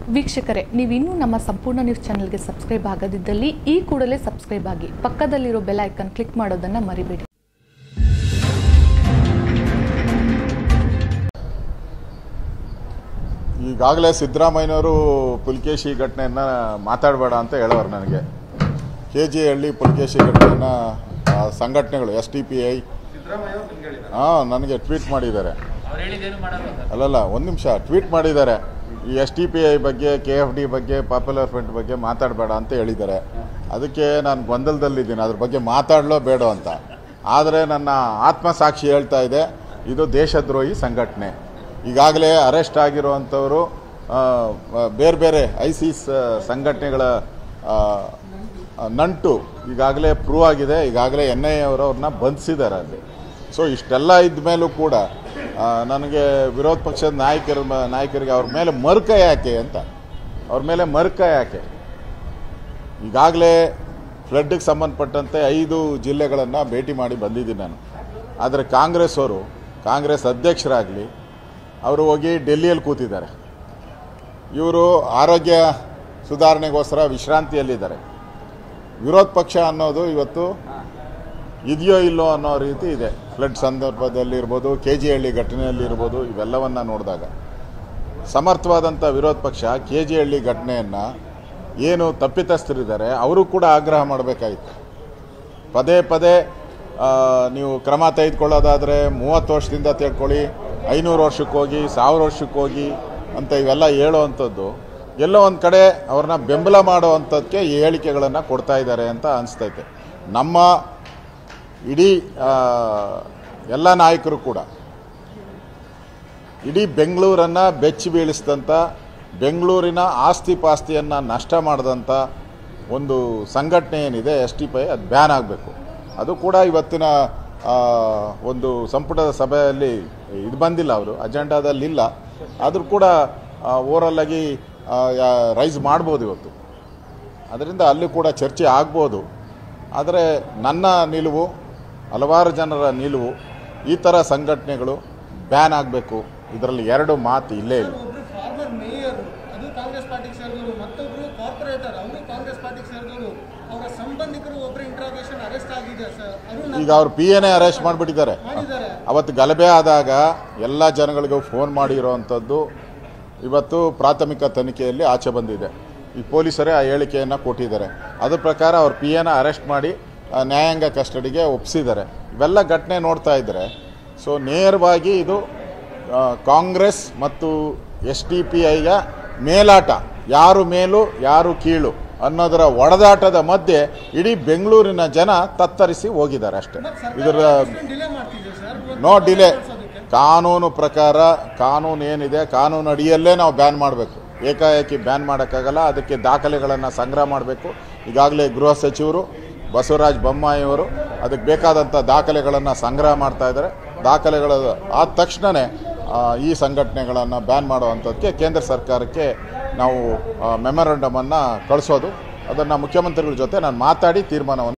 ವೀಕ್ಷಕರೇ ನೀವಿನ್ನೂ ನಮ್ಮ ಸಂಪೂರ್ಣ ನ್ಯೂಸ್ ಚಾನೆಲ್ಗೆ ಸಬ್ಸ್ಕ್ರೈಬ್ ಆಗದಿದ್ದಲ್ಲಿ ಈ ಕೂಡಲೇ ಸಬ್ಸ್ಕ್ರೈಬ್ ಆಗಿ ಪಕ್ಕದಲ್ಲಿರೋ ಬೆಲ್ ಐಕನ್ ಕ್ಲಿಕ್ ಮಾಡೋದನ್ನು ಮರಿಬೇಡಿ ಈಗಾಗಲೇ ಸಿದ್ದರಾಮಯ್ಯನವರು ಪುಲ್ಕೇಶಿ ಘಟನೆಯನ್ನು ಮಾತಾಡಬೇಡ ಅಂತ ಹೇಳೋರು ನನಗೆ ಕೆ ಜಿ ಹಳ್ಳಿ ಪುಲ್ಕೇಶಿ ಘಟನೆಯನ್ನು ಸಂಘಟನೆಗಳು ಎಸ್ ಟಿ ಪಿ ಐ ಹಾಂ ನನಗೆ ಟ್ವೀಟ್ ಮಾಡಿದ್ದಾರೆ ಅವ್ರು ಹೇಳಿದ್ದೇನು ಮಾಡಲ್ಲ ಸರ್ ಅಲ್ಲಲ್ಲ ಒಂದು ನಿಮಿಷ ಟ್ವೀಟ್ ಮಾಡಿದ್ದಾರೆ ಈ ಎಸ್ ಟಿ ಪಿ ಐ ಬಗ್ಗೆ ಕೆ ಎಫ್ ಡಿ ಬಗ್ಗೆ ಪಾಪ್ಯುಲರ್ ಫ್ರಂಟ್ ಬಗ್ಗೆ ಮಾತಾಡಬೇಡ ಅಂತ ಹೇಳಿದ್ದಾರೆ ಅದಕ್ಕೆ ನಾನು ಗೊಂದಲದಲ್ಲಿದ್ದೀನಿ ಅದ್ರ ಬಗ್ಗೆ ಮಾತಾಡಲೋ ಬೇಡ ಅಂತ ಆದರೆ ನನ್ನ ಆತ್ಮಸಾಕ್ಷಿ ಹೇಳ್ತಾ ಇದೆ ಇದು ದೇಶದ್ರೋಹಿ ಸಂಘಟನೆ ಈಗಾಗಲೇ ಅರೆಸ್ಟ್ ಆಗಿರುವಂಥವರು ಆ, ಆ, ಬೇರೆ ಬೇರೆ ಐಸಿಸ್ ಸಂಘಟನೆಗಳ ಆ, ಆ, ನಂಟು ಈಗಾಗಲೇ ಪ್ರೂವ್ ಆಗಿದೆ ಈಗಾಗಲೇ ಎನ್ ಐ ಅವರು ಅವ್ರನ್ನ ಬಂಧಿಸಿದ್ದಾರೆ ಅಲ್ಲಿ ಸೊ ಇಷ್ಟೆಲ್ಲ ಇದ್ದ ಮೇಲೂ ಕೂಡ ಆ, ನನಗೆ ವಿರೋಧ ಪಕ್ಷದ ನಾಯಕರ ಮ- ನಾಯಕರಿಗೆ ಅವ್ರ ಮೇಲೆ ಮರುಕ ಯಾಕೆ ಅಂತ ಅವ್ರ ಮೇಲೆ ಮರುಕ ಯಾಕೆ ಈಗಾಗಲೇ ಫ್ಲಡ್ಗೆ ಸಂಬಂಧಪಟ್ಟಂತೆ ಐದು ಜಿಲ್ಲೆಗಳನ್ನು ಭೇಟಿ ಮಾಡಿ ಬಂದಿದ್ದೀನಿ ನಾನು ಆದರೆ ಕಾಂಗ್ರೆಸ್ ಅವರು ಕಾಂಗ್ರೆಸ್ ಅಧ್ಯಕ್ಷರಾಗಲಿ ಅವರು ಹೋಗಿ ಡೆಲ್ಲಿಯಲ್ಲಿ ಕೂತಿದ್ದಾರೆ ಇವರು ಆರೋಗ್ಯ ಸುಧಾರಣೆಗೋಸ್ಕರ ವಿಶ್ರಾಂತಿಯಲ್ಲಿದ್ದಾರೆ ವಿರೋಧ ಪಕ್ಷ ಅನ್ನೋದು ಇವತ್ತು ಇದೆಯೋ ಇಲ್ಲೋ ಅನ್ನೋ ರೀತಿ ಇದೆ ಫ್ಲಡ್ ಸಂದರ್ಭದಲ್ಲಿ ಇರ್ಬೋದು ಕೆ ಜಿ ಹಳ್ಳಿ ಘಟನೆಯಲ್ಲಿ ಇರ್ಬೋದು ಇವೆಲ್ಲವನ್ನು ನೋಡಿದಾಗ ಸಮರ್ಥವಾದಂಥ ವಿರೋಧ ಪಕ್ಷ ಕೆ ಜಿ ಹಳ್ಳಿ ಘಟನೆಯನ್ನು ಏನು ತಪ್ಪಿತಸ್ಥರಿದ್ದಾರೆ ಅವರು ಕೂಡ ಆಗ್ರಹ ಮಾಡಬೇಕಾಗಿತ್ತು ಪದೇ ಪದೇ ಆ, ನೀವು ಕ್ರಮ ತೆಗೆದುಕೊಳ್ಳೋದಾದರೆ ಮೂವತ್ತು ವರ್ಷದಿಂದ ತಿಳ್ಕೊಳ್ಳಿ ಐನೂರು ವರ್ಷಕ್ಕೆ ಹೋಗಿ ಸಾವಿರ ವರ್ಷಕ್ಕೆ ಹೋಗಿ ಅಂತ ಇವೆಲ್ಲ ಹೇಳೋವಂಥದ್ದು ಎಲ್ಲೋ ಒಂದು ಕಡೆ ಅವ್ರನ್ನ ಬೆಂಬಲ ಮಾಡೋವಂಥದ್ದಕ್ಕೆ ಈ ಹೇಳಿಕೆಗಳನ್ನು ಕೊಡ್ತಾ ಇದ್ದಾರೆ ಅಂತ ಅನಿಸ್ತೈತೆ ನಮ್ಮ ಇಡೀ ಆ, ಎಲ್ಲ ನಾಯಕರು ಕೂಡ ಇಡೀ ಬೆಂಗಳೂರನ್ನು ಬೆಚ್ಚಿ ಬೀಳಿಸಿದಂಥ ಬೆಂಗಳೂರಿನ ಆಸ್ತಿ ಪಾಸ್ತಿಯನ್ನು ನಷ್ಟ ಮಾಡಿದಂಥ ಒಂದು ಸಂಘಟನೆ ಏನಿದೆ S D P I ban ಆಗಬೇಕು ಅದು ಕೂಡ ಇವತ್ತಿನ ಆ, ಒಂದು ಸಂಪುಟದ ಸಭೆಯಲ್ಲಿ ಇದು ಬಂದಿಲ್ಲ ಅವರು ಅಜೆಂಡಾದಲ್ಲಿ ಇಲ್ಲ ಆದರೂ ಕೂಡ ಓವರಲ್ ಆಗಿ ರೈಸ್ ಮಾಡ್ಬೋದು ಇವತ್ತು ಅದರಿಂದ ಅಲ್ಲಿ ಕೂಡ ಚರ್ಚೆ ಆಗ್ಬೋದು ಆದರೆ ನನ್ನ ನಿಲುವು ಹಲವಾರು ಜನರ ನಿಲುವು ಈ ಥರ ಸಂಘಟನೆಗಳು ಬ್ಯಾನ್ ಆಗಬೇಕು ಇದರಲ್ಲಿ ಎರಡು ಮಾತು ಇಲ್ಲೇ ಇಲ್ಲ ಒಬ್ರು ಫಾರ್ಮರ್ ಮೇಯರ್ ಅದು ಕಾಂಗ್ರೆಸ್ ಪಾರ್ಟಿಗೆ ಸೇರಿದವರು ಮತ್ತೊಬ್ರು ಕಾರ್ಪೊರೇಟರ್ ಅವರು ಕಾಂಗ್ರೆಸ್ ಪಾರ್ಟಿಗೆ ಸೇರಿದವರು ಅವರ ಸಂಬಂಧಿಕರು ಒಬ್ರು ಇಂಟ್ರಾಗೇಷನ್ ಅರೆಸ್ಟ್ ಆಗಿದೆ ಸರ್ ಅರುಣ್ ಈಗ ಅವ್ರು ಪಿ ಎನೇ ಅರೆಸ್ಟ್ ಮಾಡಿಬಿಟ್ಟಿದ್ದಾರೆ ಮಾಡಿದ್ದಾರೆ ಅವತ್ತು ಗಲಭೆ ಆದಾಗ ಎಲ್ಲ ಜನಗಳಿಗೂ ಫೋನ್ ಮಾಡಿರೋವಂಥದ್ದು ಇವತ್ತು ಪ್ರಾಥಮಿಕ ತನಿಖೆಯಲ್ಲಿ ಆಚೆ ಬಂದಿದೆ ಈ ಪೊಲೀಸರೇ ಆ ಹೇಳಿಕೆಯನ್ನು ಕೊಟ್ಟಿದ್ದಾರೆ ಅದ್ರ ಪ್ರಕಾರ ಅವ್ರು ಪಿ ಎನ ಅರೆಸ್ಟ್ ಮಾಡಿ ಆ, ನ್ಯಾಯಾಂಗ ಕಸ್ಟಡಿಗೆ ಒಪ್ಪಿಸಿದ್ದಾರೆ ಇವೆಲ್ಲ ಘಟನೆ ನೋಡ್ತಾ ಇದ್ದರೆ ಸೊ ನೇರವಾಗಿ ಇದು ಆ, ಕಾಂಗ್ರೆಸ್ ಮತ್ತು ಎಸ್ ಡಿ ಪಿ ಐಗ ಮೇಲಾಟ ಯಾರು ಮೇಲು ಯಾರು ಕೀಳು ಅನ್ನೋದರ ಒಡೆದಾಟದ ಮಧ್ಯೆ ಇಡೀ ಬೆಂಗಳೂರಿನ ಜನ ತತ್ತರಿಸಿ ಹೋಗಿದ್ದಾರೆ ಅಷ್ಟೇ ಇದರ ಡಿಲೇ ಮಾಡ್ತಿದೆ ಸರ್ ನೋ ಡಿಲೇ ಕಾನೂನು ಪ್ರಕಾರ ಕಾನೂನು ಏನಿದೆ ಕಾನೂನು ಅಡಿಯಲ್ಲೇ ನಾವು ಬ್ಯಾನ್ ಮಾಡಬೇಕು ಏಕಾಏಕಿ ಬ್ಯಾನ್ ಮಾಡೋಕ್ಕಾಗಲ್ಲ ಅದಕ್ಕೆ ದಾಖಲೆಗಳನ್ನು ಸಂಗ್ರಹ ಮಾಡಬೇಕು ಈಗಾಗಲೇ ಗೃಹ ಸಚಿವರು ಬಸವರಾಜ ಬೊಮ್ಮಾಯಿಯವರು ಅದಕ್ಕೆ ಬೇಕಾದಂಥ ದಾಖಲೆಗಳನ್ನು ಸಂಗ್ರಹ ಮಾಡ್ತಾ ಇದ್ದಾರೆ ದಾಖಲೆಗಳ ಆದ ತಕ್ಷಣವೇ ಆ, ಈ ಸಂಘಟನೆಗಳನ್ನು ಬ್ಯಾನ್ ಮಾಡುವಂಥದ್ದಕ್ಕೆ ಕೇಂದ್ರ ಸರ್ಕಾರಕ್ಕೆ ನಾವು ಮೆಮೊರಂಡಮನ್ನು ಕಳಿಸೋದು ಅದನ್ನು ಮುಖ್ಯಮಂತ್ರಿಗಳ ಜೊತೆ ನಾನು ಮಾತಾಡಿ ತೀರ್ಮಾನವನ್ನು